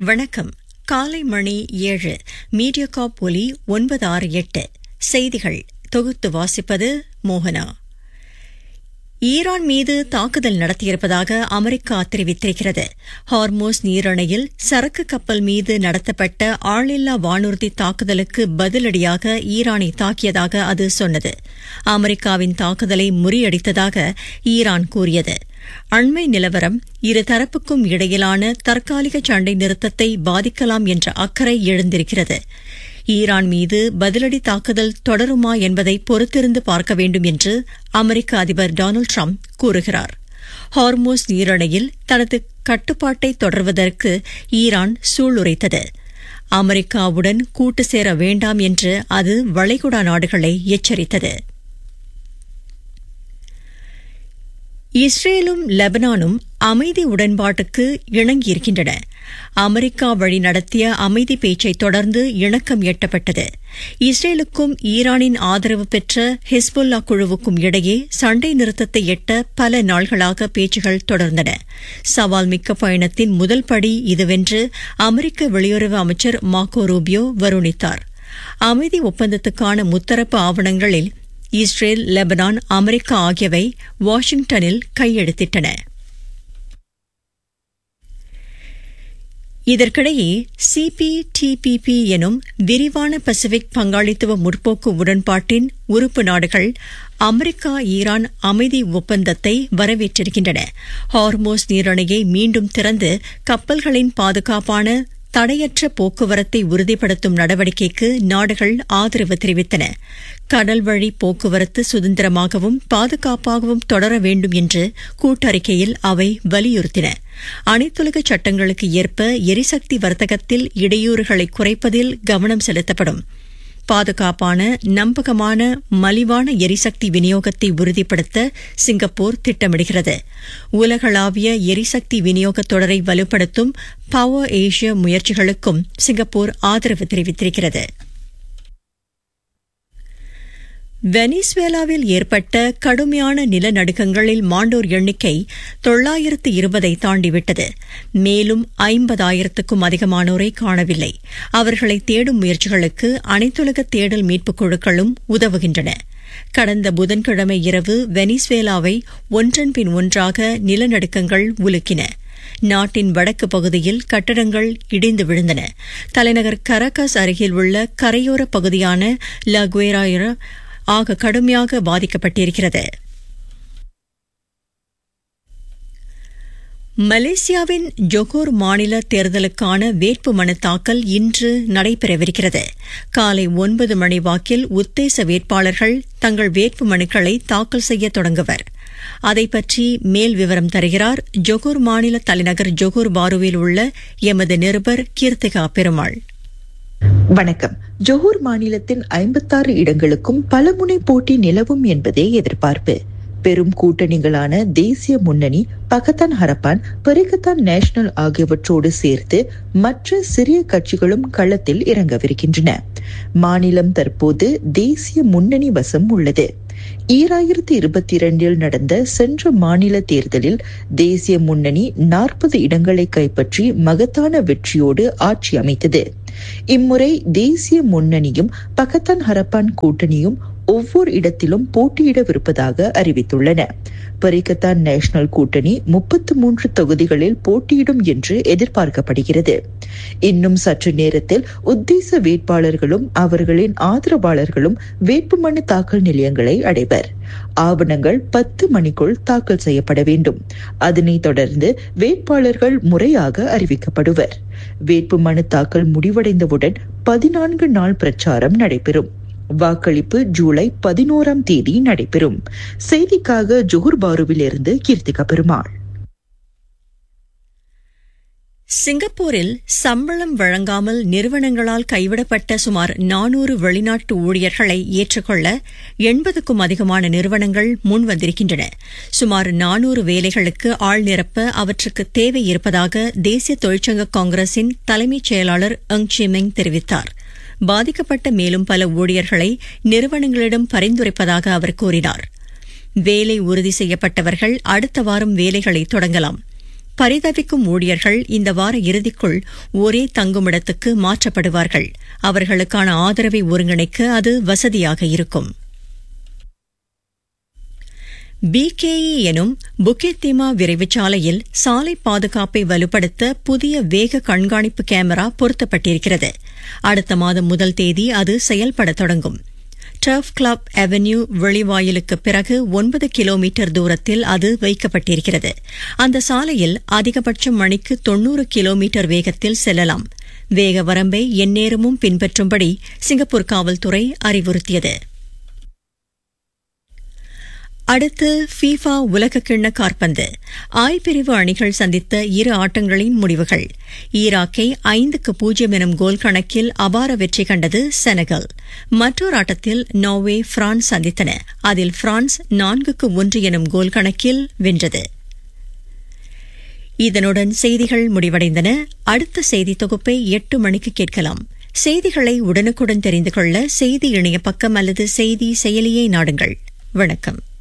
வணக்கம் காலை மணி ஏழு மீடியாகாப் ஒலி ஒன்பது ஆறு எட்டு செய்திகள் தொகுத்து வாசிப்பது மோகனா ஈரான் மீது தாக்குதல் நடத்தியிருப்பதாக அமெரிக்கா தெரிவித்திருக்கிறது ஹார்மோஸ் நீரணையில் சரக்கு கப்பல் மீது நடத்தப்பட்ட ஆளில்லா வானூர்தி தாக்குதலுக்கு பதிலடியாக ஈரானை தாக்கியதாக அது சொன்னது அமெரிக்காவின் தாக்குதலை முறியடித்ததாக ஈரான் கூறியது அண்மை நிலவரம் இரு தரப்புக்கும் இடையிலான தற்காலிக சண்டை நிறுத்தத்தை பாதிக்கலாம் என்ற அக்கறை எழுந்திருக்கிறது ஈரான் மீது பதிலடி தாக்குதல் தொடருமா என்பதை பொறுத்திருந்து பார்க்க வேண்டும் என்று அமெரிக்க அதிபர் டொனால்டு ட்ரம்ப் கூறுகிறார் ஹார்மோஸ் நீரணையில் தனது கட்டுப்பாட்டை தொடர்வதற்கு ஈரான் சூளுரைத்தது அமெரிக்காவுடன் கூட்டு சேர வேண்டாம் என்று அது வளைகுடா நாடுகளை எச்சரித்தது இஸ்ரேலும் லெபனானும் அமைதி உடன்பாட்டுக்கு இணங்கியிருக்கின்றன அமெரிக்கா வழி நடத்திய அமைதி பேச்சை தொடர்ந்து இணக்கம் எட்டப்பட்டது இஸ்ரேலுக்கும் ஈரானின் ஆதரவு பெற்ற ஹிஸ்புல்லா குழுவுக்கும் இடையே சண்டை நிறுத்தத்தை எட்ட பல நாள்களாக பேச்சுகள் தொடர்ந்தன சவால் மிக்க பயணத்தின் முதல் படி இதுவென்று அமெரிக்க வெளியுறவு அமைச்சர் மாக்கோ ரூபியோ வருணித்தார் அமைதி ஒப்பந்தத்துக்கான முத்தரப்பு ஆவணங்களில் இஸ்ரேல் லெபனான் அமெரிக்கா ஆகியவை வாஷிங்டனில் கையெழுத்திட்டன இதற்கிடையே சிபிடிபிபி எனும் விரிவான பசிபிக் பங்காளித்துவ முற்போக்கு உடன்பாட்டின் உறுப்பு நாடுகள் அமெரிக்கா ஈரான் அமைதி ஒப்பந்தத்தை வரவேற்றிருக்கின்றன ஹார்மோஸ் நீரணையை மீண்டும் திறந்து கப்பல்களின் பாதுகாப்பான தடையற்ற போக்குவரத்தை உறுதிப்படுத்தும் நடவடிக்கைக்கு நாடுகள் ஆதரவு தெரிவித்தன கடல் வழி போக்குவரத்து சுதந்திரமாகவும் பாதுகாப்பாகவும் தொடர வேண்டும் என்று கூட்டறிக்கையில் அவை வலியுறுத்தின அனைத்துலக சட்டங்களுக்கு ஏற்ப எரிசக்தி வர்த்தகத்தில் இடையூறுகளை குறைப்பதில் கவனம் செலுத்தப்படும் பாதுகாப்பான நம்பகமான மலிவான எரிசக்தி விநியோகத்தை உறுதிப்படுத்த சிங்கப்பூர் திட்டமிடுகிறது உலகளாவிய எரிசக்தி விநியோகத் தொடரை வலுப்படுத்தும் பவர் ஏஷியா முயற்சிகளுக்கும் சிங்கப்பூர் ஆதரவு தெரிவித்திருக்கிறது வெனிசுவேலாவில் ஏற்பட்ட கடுமையான நிலநடுக்கங்களில் மாண்டோர் எண்ணிக்கை தொள்ளாயிரத்து இருபதை தாண்டிவிட்டது மேலும் ஐம்பதாயிரத்துக்கும் அதிகமானோரை காணவில்லை அவர்களை தேடும் முயற்சிகளுக்கு அனைத்துலக தேடல் மீட்புக் குழுக்களும் உதவுகின்றன கடந்த புதன்கிழமை இரவு வெனிசுவேலாவை ஒன்றன் பின் ஒன்றாக நிலநடுக்கங்கள் உலுக்கின நாட்டின் வடக்கு பகுதியில் கட்டடங்கள் இடிந்து விழுந்தன தலைநகர் கரகஸ் அருகில் உள்ள கரையோர பகுதியான லகுவேராயிர ஆக கடுமையாக பாதிக்கப்பட்டிருக்கிறது மலேசியாவின் ஜொகோர் மாநில தேர்தலுக்கான வேட்புமனு தாக்கல் இன்று நடைபெறவிருக்கிறது காலை ஒன்பது மணி வாக்கில் உத்தேச வேட்பாளர்கள் தங்கள் வேட்புமனுக்களை தாக்கல் செய்ய தொடங்குவர் அதை பற்றி மேல் விவரம் தருகிறார் ஜொகூர் மாநில தலைநகர் ஜொகூர் பாருவில் உள்ள எமது நிருபர் கீர்த்திகா பெருமாள் வணக்கம் ஜொஹூர் மாநிலத்தின் ஐம்பத்தாறு இடங்களுக்கும் பலமுனை போட்டி நிலவும் என்பதே எதிர்பார்ப்பு பெரும் கூட்டணிகளான தேசிய முன்னணி பகத்தான் ஹரப்பான் பெரிகத்தான் நேஷனல் ஆகியவற்றோடு சேர்த்து மற்ற சிறிய கட்சிகளும் களத்தில் இறங்கவிருக்கின்றன மாநிலம் தற்போது தேசிய முன்னணி வசம் உள்ளது ஈராயிரத்தி இருபத்தி இரண்டில் நடந்த சென்ற மாநில தேர்தலில் தேசிய முன்னணி நாற்பது இடங்களை கைப்பற்றி மகத்தான வெற்றியோடு ஆட்சி அமைத்தது இம்முறை தேசிய முன்னணியும் பகத்தான் ஹரப்பான் கூட்டணியும் ஒவ்வொரு இடத்திலும் போட்டியிடவிருப்பதாக அறிவித்துள்ளன பரிகத்தான் நேஷனல் கூட்டணி முப்பத்து மூன்று தொகுதிகளில் போட்டியிடும் என்று எதிர்பார்க்கப்படுகிறது இன்னும் சற்று நேரத்தில் உத்தேச வேட்பாளர்களும் அவர்களின் ஆதரவாளர்களும் வேட்புமனு தாக்கல் நிலையங்களை அடைவர் ஆவணங்கள் பத்து மணிக்குள் தாக்கல் செய்யப்பட வேண்டும் அதனைத் தொடர்ந்து வேட்பாளர்கள் முறையாக அறிவிக்கப்படுவர் வேட்புமனு தாக்கல் முடிவடைந்தவுடன் பதினான்கு நாள் பிரச்சாரம் நடைபெறும் வாக்களிப்பு ஜூலை பதினோராம் தேதி நடைபெறும் செய்திக்காக ஜோஹர் பாருவில் இருந்து கீர்த்திகா பெருமாள் சிங்கப்பூரில் சம்பளம் வழங்காமல் நிறுவனங்களால் கைவிடப்பட்ட சுமார் நானூறு வெளிநாட்டு ஊழியர்களை ஏற்றுக்கொள்ள எண்பதுக்கும் அதிகமான நிறுவனங்கள் முன்வந்திருக்கின்றன சுமார் நானூறு வேலைகளுக்கு ஆள் நிரப்ப அவற்றுக்கு தேவை இருப்பதாக தேசிய தொழிற்சங்க காங்கிரசின் தலைமைச் செயலாளர் அங் சிமெங் தெரிவித்தார் பாதிக்கப்பட்ட மேலும் பல ஊழியர்களை நிறுவனங்களிடம் பரிந்துரைப்பதாக அவர் கூறினார் வேலை உறுதி செய்யப்பட்டவர்கள் அடுத்த வாரம் வேலைகளை தொடங்கலாம் பரிதவிக்கும் ஊழியர்கள் இந்த வார இறுதிக்குள் ஒரே தங்குமிடத்துக்கு மாற்றப்படுவார்கள் அவர்களுக்கான ஆதரவை ஒருங்கிணைக்க அது வசதியாக இருக்கும் பிகேஇ எனும் புக்கெத்திமா விரைவுச்சாலையில் சாலை பாதுகாப்பை வலுப்படுத்த புதிய வேக கண்காணிப்பு கேமரா பொருத்தப்பட்டிருக்கிறது அடுத்த மாதம் முதல் தேதி அது செயல்பட தொடங்கும் டர்ஃப் கிளப் அவென்யூ வெளிவாயிலுக்கு பிறகு ஒன்பது கிலோமீட்டர் தூரத்தில் அது வைக்கப்பட்டிருக்கிறது அந்த சாலையில் அதிகபட்சம் மணிக்கு தொன்னூறு கிலோமீட்டர் வேகத்தில் செல்லலாம் வேக வரம்பை எந்நேரமும் பின்பற்றும்படி சிங்கப்பூர் காவல்துறை அறிவுறுத்தியது அடுத்து ஃபீஃபா உலகக்கிண்ண காற்பந்து ஆய் பிரிவு அணிகள் சந்தித்த இரு ஆட்டங்களின் முடிவுகள் ஈராக்கை ஐந்துக்கு பூஜ்ஜியம் எனும் கோல் கணக்கில் அபார வெற்றி கண்டது செனகல் மற்றொரு ஆட்டத்தில் நார்வே பிரான்ஸ் சந்தித்தன அதில் பிரான்ஸ் நான்குக்கு ஒன்று எனும் கோல் கணக்கில் வென்றது இதனுடன் செய்திகள் முடிவடைந்தன அடுத்த செய்தி தொகுப்பை எட்டு மணிக்கு கேட்கலாம் செய்திகளை உடனுக்குடன் தெரிந்து கொள்ள செய்தி இணைய பக்கம் அல்லது செய்தி செயலியை நாடுங்கள் வணக்கம்